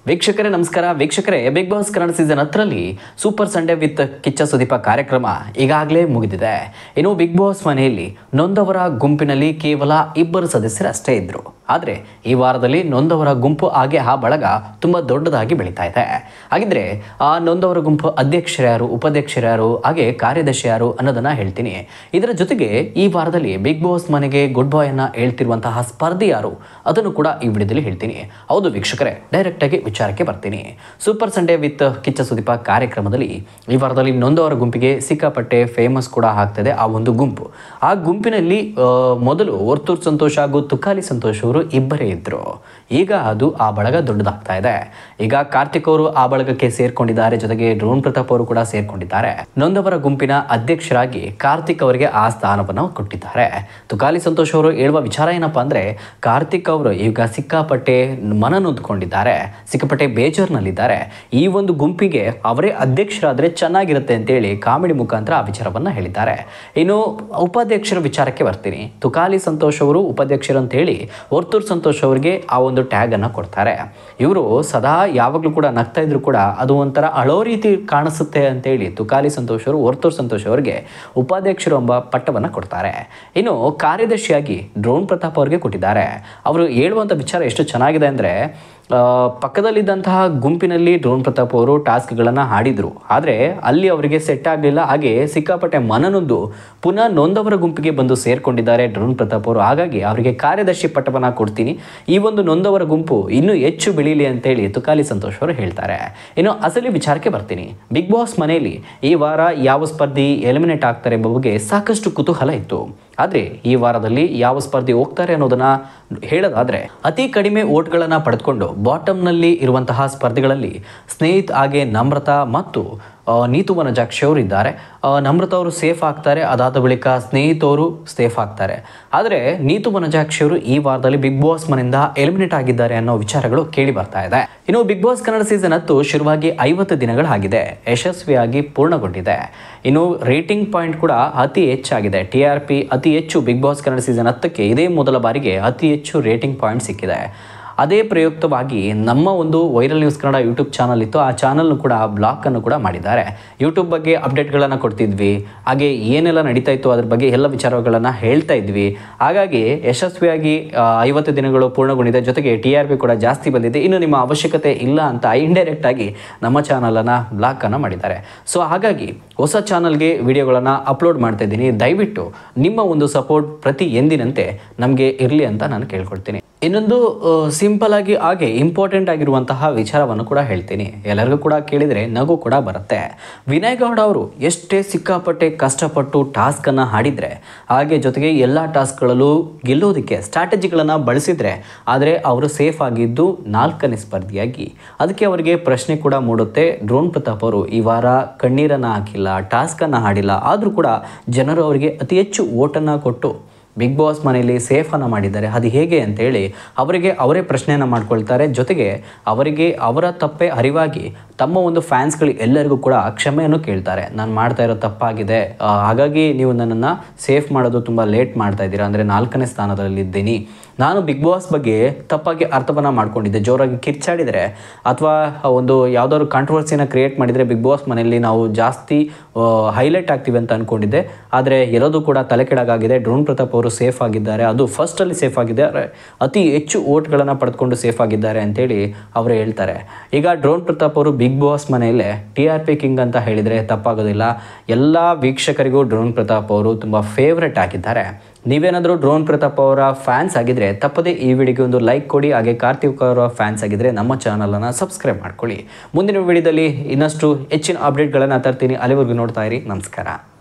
ವೀಕ್ಷಕರೇ ನಮಸ್ಕಾರ ವೀಕ್ಷಕರೇ ಬಿಗ್ ಬಾಸ್ ಕನ್ನಡ ಸೀಸನ್ ಹತ್ತರಲ್ಲಿ super Sunday with Kiccha Sudeepa ಕಾರ್ಯಕ್ರಮ ಈಗಾಗಲೇ ಮುಗಿದಿದೆ ಇನ್ನು ಬಿಗ್ ಬಾಸ್ ಮನೆಯಲ್ಲಿ ನೊಂದವರ ಗುಂಪಿನಲ್ಲಿ ಕೇವಲ ಇಬ್ಬರು ಸದಸ್ಯರಷ್ಟೇ ಇದ್ರು ಆದರೆ ಈ ವಾರದಲ್ಲಿ ನೊಂದವರ ಗುಂಪು ಹಾಗೆ ಆ ಬಳಗ ತುಂಬ ದೊಡ್ಡದಾಗಿ ಬೆಳೀತಾ ಇದೆ ಹಾಗಿದ್ರೆ ಆ ನೊಂದವರ ಗುಂಪು ಅಧ್ಯಕ್ಷರ್ಯಾರು ಉಪಾಧ್ಯಕ್ಷರ್ಯಾರು ಹಾಗೆ ಕಾರ್ಯದರ್ಶಿ ಯಾರು ಅನ್ನೋದನ್ನ ಹೇಳ್ತೀನಿ ಇದರ ಜೊತೆಗೆ ಈ ವಾರದಲ್ಲಿ ಬಿಗ್ ಬಾಸ್ ಮನೆಗೆ ಗುಡ್ ಬಾಯ್ ಅನ್ನ ಹೇಳ್ತಿರುವಂತಹ ಸ್ಪರ್ಧಿ ಯಾರು ಅದನ್ನು ಕೂಡ ಈ ವಿಡಿಯೋದಲ್ಲಿ ಹೇಳ್ತೀನಿ ಹೌದು ವೀಕ್ಷಕರೇ ಡೈರೆಕ್ಟ್ ಆಗಿ ವಿಚಾರಕ್ಕೆ ಬರ್ತೀನಿ super Sunday with Kiccha Sudeepa ಕಾರ್ಯಕ್ರಮದಲ್ಲಿ ಈ ವಾರದಲ್ಲಿ ನೊಂದವರ ಗುಂಪಿಗೆ ಸಿಕ್ಕಾಪಟ್ಟೆ ಫೇಮಸ್ ಕೂಡ ಆಗ್ತದೆ ಆ ಒಂದು ಗುಂಪು ಆ ಗುಂಪಿನಲ್ಲಿ ಆ, ಮೊದಲು ವರ್ತೂರ್ ಸಂತೋಷ್ ಹಾಗೂ ತುಕಾಲಿ ಸಂತೋಷ್ ಅವರು ಇಬ್ಬರೇ ಇದ್ರು ಈಗ ಅದು ಆ ಬಳಗ ದೊಡ್ಡದಾಗ್ತಾ ಇದೆ ಈಗ ಕಾರ್ತಿಕ್ ಅವರು ಆ ಬಳಗಕ್ಕೆ ಸೇರ್ಕೊಂಡಿದ್ದಾರೆ ಜೊತೆಗೆ ಡ್ರೋನ್ ಪ್ರತಾಪ್ ಅವರು ಕೂಡ ಸೇರ್ಕೊಂಡಿದ್ದಾರೆ ನೊಂದವರ ಗುಂಪಿನ ಅಧ್ಯಕ್ಷರಾಗಿ ಕಾರ್ತಿಕ್ ಅವರಿಗೆ ಆ ಸ್ಥಾನವನ್ನು ಕೊಟ್ಟಿದ್ದಾರೆ ತುಕಾಲಿ ಸಂತೋಷ್ ಅವರು ಹೇಳುವ ವಿಚಾರ ಏನಪ್ಪಾ ಅಂದ್ರೆ ಕಾರ್ತಿಕ್ ಅವರು ಈಗ ಸಿಕ್ಕಾಪಟ್ಟೆ ಮನ ನೊಂದ್ಕೊಂಡಿದ್ದಾರೆ ಸಿಕ್ಕಾಪಟ್ಟೆ ಬೇಜಾರ್ನಲ್ಲಿದ್ದಾರೆ ಈ ಒಂದು ಗುಂಪಿಗೆ ಅವರೇ ಅಧ್ಯಕ್ಷರಾದ್ರೆ ಚೆನ್ನಾಗಿರುತ್ತೆ ಅಂತೇಳಿ ಕಾಮಿಡಿ ಮುಖಾಂತರ ಆ ವಿಚಾರವನ್ನ ಹೇಳಿದ್ದಾರೆ ಇನ್ನು ಉಪಾಧ್ಯಕ್ಷರ ವಿಚಾರಕ್ಕೆ ಬರ್ತೀನಿ ತುಕಾಲಿ ಸಂತೋಷ್ ಅವರು ಉಪಾಧ್ಯಕ್ಷರು ಅಂತ ಹೇಳಿ ವರ್ತೂರ್ ಸಂತೋಷ್ ಅವರಿಗೆ ಆ ಒಂದು ಟ್ಯಾಗ್ ಅನ್ನ ಕೊಡ್ತಾರೆ ಇವರು ಸದಾ ಯಾವಾಗಲೂ ಕೂಡ ನಗ್ತಾ ಇದ್ರು ಕೂಡ ಅದು ಒಂಥರ ಅಳೋ ರೀತಿ ಕಾಣಿಸುತ್ತೆ ಅಂತೇಳಿ ತುಕಾಲಿ ಸಂತೋಷ್ ಅವರು ವರ್ತೂರ್ ಸಂತೋಷ್ ಅವರಿಗೆ ಉಪಾಧ್ಯಕ್ಷರು ಎಂಬ ಪಟ್ಟವನ್ನು ಕೊಡ್ತಾರೆ ಇನ್ನು ಕಾರ್ಯದರ್ಶಿಯಾಗಿ ಡ್ರೋನ್ ಪ್ರತಾಪ್ ಅವರಿಗೆ ಕೊಟ್ಟಿದ್ದಾರೆ ಅವರು ಹೇಳುವಂಥ ವಿಚಾರ ಎಷ್ಟು ಚೆನ್ನಾಗಿದೆ ಅಂದರೆ ಪಕ್ಕದಲ್ಲಿದ್ದಂತಹ ಗುಂಪಿನಲ್ಲಿ ಡ್ರೋನ್ ಪ್ರತಾಪ್ ಅವರು ಟಾಸ್ಕ್ಗಳನ್ನು ಹಾಡಿದರು ಆದರೆ ಅಲ್ಲಿ ಅವರಿಗೆ ಸೆಟ್ ಆಗಲಿಲ್ಲ ಹಾಗೆ ಸಿಕ್ಕಾಪಟ್ಟೆ ಮನನೊಂದು ಪುನಃ ನೊಂದವರ ಗುಂಪಿಗೆ ಬಂದು ಸೇರ್ಕೊಂಡಿದ್ದಾರೆ ಡ್ರೋನ್ ಪ್ರತಾಪ್ ಅವರು ಹಾಗಾಗಿ ಅವರಿಗೆ ಕಾರ್ಯದರ್ಶಿ ಪಟ್ಟವನ್ನು ಕೊಡ್ತೀನಿ ಈ ಒಂದು ನೊಂದವರ ಗುಂಪು ಇನ್ನೂ ಹೆಚ್ಚು ಬೆಳೀಲಿ ಅಂತೇಳಿ ತುಕಾಲಿ ಸಂತೋಷ್ ಅವರು ಹೇಳ್ತಾರೆ ಇನ್ನು ಅಸಲಿ ವಿಚಾರಕ್ಕೆ ಬರ್ತೀನಿ ಬಿಗ್ ಬಾಸ್ ಮನೆಯಲ್ಲಿ ಈ ವಾರ ಯಾವ ಸ್ಪರ್ಧಿ ಎಲಿಮಿನೇಟ್ ಆಗ್ತಾರೆ ಎಂಬ ಬಗ್ಗೆ ಸಾಕಷ್ಟು ಕುತೂಹಲ ಇತ್ತು ಆದರೆ ಈ ವಾರದಲ್ಲಿ ಯಾವ ಸ್ಪರ್ಧಿ ಹೋಗ್ತಾರೆ ಅನ್ನೋದನ್ನ ಹೇಳೋದಾದ್ರೆ ಅತಿ ಕಡಿಮೆ ಓಟ್ಗಳನ್ನು ಪಡೆದುಕೊಂಡು ಬಾಟಮ್ನಲ್ಲಿ ಇರುವಂತಹ ಸ್ಪರ್ಧಿಗಳಲ್ಲಿ ಸ್ನೇಹಿತ್ ಹಾಗೆ ನಮ್ರತಾ ಮತ್ತು ಆ, ನೀತು ವನಜಾಕ್ಷಿ ಅವರು ಇದ್ದಾರೆ ಆ, ನಮ್ರತಾ ಅವರು ಸೇಫ್ ಆಗ್ತಾರೆ ಅದಾದ ಬಳಿಕ ಸ್ನೇಹಿತವರು ಸೇಫ್ ಆಗ್ತಾರೆ ಆದರೆ ನೀತು ವನಜಾಕ್ಷಿ ಅವರು ಈ ವಾರದಲ್ಲಿ ಬಿಗ್ ಬಾಸ್ ಮನೆಯಿಂದ ಎಲಿಮಿನೇಟ್ ಆಗಿದ್ದಾರೆ ಅನ್ನೋ ವಿಚಾರಗಳು ಕೇಳಿ ಬರ್ತಾ ಇದೆ ಇನ್ನು ಬಿಗ್ ಬಾಸ್ ಕನ್ನಡ ಸೀಸನ್ ಹತ್ತು ಶುರುವಾಗಿ ಐವತ್ತು ದಿನಗಳಾಗಿದೆ ಯಶಸ್ವಿಯಾಗಿ ಪೂರ್ಣಗೊಂಡಿದೆ ಇನ್ನು ರೇಟಿಂಗ್ ಪಾಯಿಂಟ್ ಕೂಡ ಅತಿ ಹೆಚ್ಚಾಗಿದೆ ಟಿ ಆರ್ ಪಿ ಅತಿ ಹೆಚ್ಚು ಬಿಗ್ ಬಾಸ್ ಕನ್ನಡ ಸೀಸನ್ ಹತ್ತಕ್ಕೆ ಇದೇ ಮೊದಲ ಬಾರಿಗೆ ಅತಿ ಹೆಚ್ಚು ರೇಟಿಂಗ್ ಪಾಯಿಂಟ್ ಸಿಕ್ಕಿದೆ ಅದೇ ಪ್ರಯುಕ್ತವಾಗಿ ನಮ್ಮ ಒಂದು viral news Kannada YouTube channel ಇತ್ತು ಆ ಚಾನಲ್ನು ಕೂಡ ಬ್ಲಾಕನ್ನು ಕೂಡ ಮಾಡಿದ್ದಾರೆ ಯೂಟ್ಯೂಬ್ ಬಗ್ಗೆ ಅಪ್ಡೇಟ್ಗಳನ್ನು ಕೊಡ್ತಿದ್ವಿ ಹಾಗೆ ಏನೆಲ್ಲ ನಡೀತಾ ಇತ್ತು ಅದ್ರ ಬಗ್ಗೆ ಎಲ್ಲ ವಿಚಾರಗಳನ್ನು ಹೇಳ್ತಾ ಇದ್ವಿ ಹಾಗಾಗಿ ಯಶಸ್ವಿಯಾಗಿ ಆ, ಐವತ್ತು ದಿನಗಳು ಪೂರ್ಣಗೊಂಡಿದೆ ಜೊತೆಗೆ ಟಿ ಆರ್ ಪಿ ಕೂಡ ಜಾಸ್ತಿ ಬಂದಿದೆ ಇನ್ನು ನಿಮ್ಮ ಅವಶ್ಯಕತೆ ಇಲ್ಲ ಅಂತ ಇಂಡೈರೆಕ್ಟ್ ಆಗಿ ನಮ್ಮ ಚಾನಲನ್ನು ಬ್ಲಾಕನ್ನು ಮಾಡಿದ್ದಾರೆ ಸೊ ಹಾಗಾಗಿ ಹೊಸ ಚಾನಲ್ಗೆ ವಿಡಿಯೋಗಳನ್ನು ಅಪ್ಲೋಡ್ ಮಾಡ್ತಾ ಇದ್ದೀನಿ ದಯವಿಟ್ಟು ನಿಮ್ಮ ಒಂದು ಸಪೋರ್ಟ್ ಪ್ರತಿ ಎಂದಿನಂತೆ ನಮಗೆ ಇರಲಿ ಅಂತ ನಾನು ಕೇಳ್ಕೊಳ್ತೀನಿ ಇನ್ನೊಂದು ಸಿಂಪಲ್ ಆಗಿ ಹಾಗೆ ಇಂಪಾರ್ಟೆಂಟ್ ಆಗಿರುವಂತಹ ವಿಚಾರವನ್ನು ಕೂಡ ಹೇಳ್ತೀನಿ ಎಲ್ಲರಿಗೂ ಕೂಡ ಕೇಳಿದರೆ ನಗು ಕೂಡ ಬರುತ್ತೆ ವಿನಯ್ ಗೌಡ ಅವರು ಎಷ್ಟೇ ಸಿಕ್ಕಾಪಟ್ಟೆ ಕಷ್ಟಪಟ್ಟು ಟಾಸ್ಕನ್ನು ಹಾಡಿದರೆ ಹಾಗೆ ಜೊತೆಗೆ ಎಲ್ಲ ಟಾಸ್ಕ್ಗಳಲ್ಲೂ ಗೆಲ್ಲೋದಕ್ಕೆ ಸ್ಟ್ರಾಟಜಿಗಳನ್ನು ಬಳಸಿದರೆ ಆದರೆ ಅವರು ಸೇಫ್ ಆಗಿದ್ದು ನಾಲ್ಕನೇ ಸ್ಪರ್ಧಿಯಾಗಿ ಅದಕ್ಕೆ ಅವರಿಗೆ ಪ್ರಶ್ನೆ ಕೂಡ ಮೂಡುತ್ತೆ ಡ್ರೋನ್ ಪ್ರತಾಪ್ ಅವರು ಈ ವಾರ ಕಣ್ಣೀರನ್ನು ಹಾಕಿಲ್ಲ ಟಾಸ್ಕನ್ನು ಹಾಡಿಲ್ಲ ಆದರೂ ಕೂಡ ಜನರು ಅವರಿಗೆ ಅತಿ ಹೆಚ್ಚು ಓಟನ್ನು ಕೊಟ್ಟು ಬಿಗ್ ಬಾಸ್ ಮನೆಯಲ್ಲಿ ಸೇಫನ್ನು ಮಾಡಿದ್ದಾರೆ ಅದು ಹೇಗೆ ಅಂತೇಳಿ ಅವರಿಗೆ ಅವರೇ ಪ್ರಶ್ನೆಯನ್ನು ಮಾಡ್ಕೊಳ್ತಾರೆ ಜೊತೆಗೆ ಅವರಿಗೆ ಅವರ ತಪ್ಪೇ ಅರಿವಾಗಿ ತಮ್ಮ ಒಂದು ಫ್ಯಾನ್ಸ್ಗಳು ಎಲ್ಲರಿಗೂ ಕೂಡ ಕ್ಷಮೆಯನ್ನು ಕೇಳ್ತಾರೆ ನಾನು ಮಾಡ್ತಾ ಇರೋ ತಪ್ಪಾಗಿದೆ ಆ, ಹಾಗಾಗಿ ನೀವು ನನ್ನನ್ನು ಸೇಫ್ ಮಾಡೋದು ತುಂಬ ಲೇಟ್ ಮಾಡ್ತಾ ಇದ್ದೀರಾ ಅಂದರೆ ನಾಲ್ಕನೇ ಸ್ಥಾನದಲ್ಲಿದ್ದೀನಿ ನಾನು ಬಿಗ್ ಬಾಸ್ ಬಗ್ಗೆ ತಪ್ಪಾಗಿ ಅರ್ಥವನ್ನು ಮಾಡ್ಕೊಂಡಿದ್ದೆ ಜೋರಾಗಿ ಕಿರ್ಚಾಡಿದರೆ ಅಥವಾ ಒಂದು ಯಾವುದಾದ್ರು ಕಾಂಟ್ರವರ್ಸಿನ ಕ್ರಿಯೇಟ್ ಮಾಡಿದರೆ ಬಿಗ್ ಬಾಸ್ ಮನೆಯಲ್ಲಿ ನಾವು ಜಾಸ್ತಿ ಹೈಲೈಟ್ ಆಗ್ತೀವಿ ಅಂತ ಅಂದ್ಕೊಂಡಿದ್ದೆ ಆದರೆ ಇರೋದು ಕೂಡ ತಲೆ ಕೆಳಗಾಗಿದೆ ಡ್ರೋನ್ ಪ್ರತಾಪ್ ಅವರು ಸೇಫ್ ಆಗಿದ್ದಾರೆ ಅದು ಫಸ್ಟಲ್ಲಿ ಸೇಫ್ ಆಗಿದ್ದಾರೆ ಅತಿ ಹೆಚ್ಚು ಓಟ್ಗಳನ್ನು ಪಡೆದುಕೊಂಡು ಸೇಫ್ ಆಗಿದ್ದಾರೆ ಅಂತೇಳಿ ಅವರು ಹೇಳ್ತಾರೆ ಈಗ ಡ್ರೋನ್ ಪ್ರತಾಪ್ ಅವರು ಬಿಗ್ ಬಾಸ್ ಮನೆಯಲ್ಲೇ ಟಿ ಆರ್ ಪಿ ಕಿಂಗ್ ಅಂತ ಹೇಳಿದರೆ ತಪ್ಪಾಗೋದಿಲ್ಲ ಎಲ್ಲ ವೀಕ್ಷಕರಿಗೂ ಡ್ರೋನ್ ಪ್ರತಾಪ್ ಅವರು ತುಂಬ ಫೇವ್ರೆಟ್ ಆಗಿದ್ದಾರೆ ನೀವೇನಾದರೂ ಡ್ರೋನ್ ಪ್ರತಾಪ್ ಅವರ ಫ್ಯಾನ್ಸ್ ಆಗಿದ್ರೆ ತಪ್ಪದೇ ಈ ವಿಡಿಯೋಗೆ ಒಂದು ಲೈಕ್ ಕೊಡಿ ಹಾಗೆ ಕಾರ್ತಿಕ್ ಅವರ ಫ್ಯಾನ್ಸ್ ಆಗಿದ್ರೆ ನಮ್ಮ ಚಾನಲನ್ನು ಸಬ್ಸ್ಕ್ರೈಬ್ ಮಾಡ್ಕೊಳ್ಳಿ ಮುಂದಿನ ವಿಡಿಯೋದಲ್ಲಿ ಇನ್ನಷ್ಟು ಹೆಚ್ಚಿನ ಅಪ್ಡೇಟ್ಗಳನ್ನು ತರ್ತೀನಿ ಅಲ್ಲಿವರೆಗೂ ನೋಡ್ತಾ ಇರಿ ನಮಸ್ಕಾರ